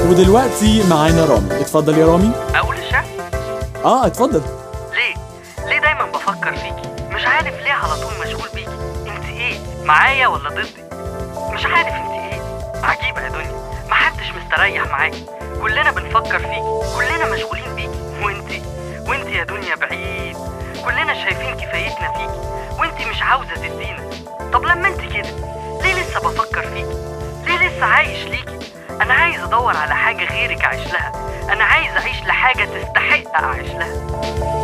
ودلوقتي معانا رامي اتفضل يا رامي اقول الشعر اه اتفضل ليه ليه دايما بفكر فيكي مش عارف ليه على طول مشغول بيكي انت ايه معايا ولا ضدي مش عارف انت ايه عجيبه يا دنيا محدش مستريح معاكي كلنا بنفكر فيكي كلنا مشغولين بيكي وانت وانت يا دنيا بعيد كلنا شايفين كفايتنا فيكي وانت مش عاوزه تدينا طب لما انت كده ليه لسه بفكر فيكي ليه لسه عايش ليكي انا عايز ادور على حاجه غيرك اعيش لها انا عايز اعيش لحاجه تستحق اعيش لها